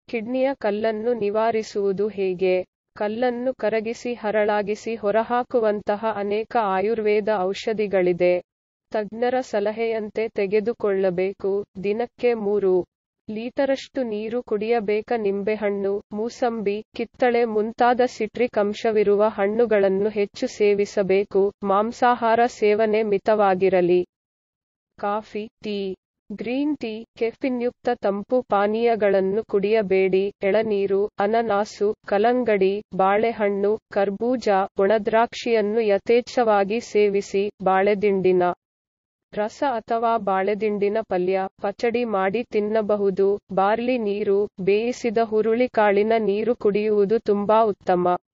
ಕಿಡ್ನಿಯ ಕಲ್ಲನ್ನು ನಿವಾರಿಸುವುದು ಹೇಗೆ? ಕಲ್ಲನ್ನು ಕರಗಿಸಿ ಹರಳಾಗಿಸಿ ಹೊರಹಾಕುವಂತಹ ಅನೇಕ ಆಯುರ್ವೇದ ಔಷಧಿಗಳಿದೆ. ತಜ್ಞರ ಸಲಹೆಯಂತೆ ತೆಗೆದುಕೊಳ್ಳಬೇಕು. ದಿನಕ್ಕೆ ಮೂರು ಲೀಟರಷ್ಟು ನೀರು ಕುಡಿಯಬೇಕ ನಿಂಬೆಹಣ್ಣು, ಮೂಸಂಬಿ, ಕಿತ್ತಳೆ ಮುಂತಾದ ಸಿಟ್ರಿಕ್ ಅಂಶವಿರುವ ಹಣ್ಣುಗಳನ್ನು ಹೆಚ್ಚು ಸೇವಿಸಬೇಕು. ಮಾಂಸಾಹಾರ ಸೇವನೆ ಮಿತವಾಗಿರಲಿ. ಕಾಫಿ, ಟೀ, ಗ್ರೀನ್ ಟೀ, ಕೆಫಿನ್ಯುಕ್ತ ತಂಪು ಪಾನೀಯಗಳನ್ನು ಕುಡಿಯಬೇಡಿ. ಎಳನೀರು, ಅನನಾಸು, ಕಲ್ಲಂಗಡಿ, ಬಾಳೆಹಣ್ಣು, ಕರ್ಬೂಜ, ಒಣದ್ರಾಕ್ಷಿಯನ್ನು ಯಥೇಚ್ಛವಾಗಿ ಸೇವಿಸಿ. ಬಾಳೆದಿಂಡಿನ ರಸ ಅಥವಾ ಬಾಳೆದಿಂಡಿನ ಪಲ್ಯ, ಪಚಡಿ ಮಾಡಿ ತಿನ್ನಬಹುದು. ಬಾರ್ಲಿ ನೀರು, ಬೇಯಿಸಿದ ಹುರುಳಿಕಾಳಿನ ನೀರು ಕುಡಿಯುವುದು ತುಂಬಾ ಉತ್ತಮ.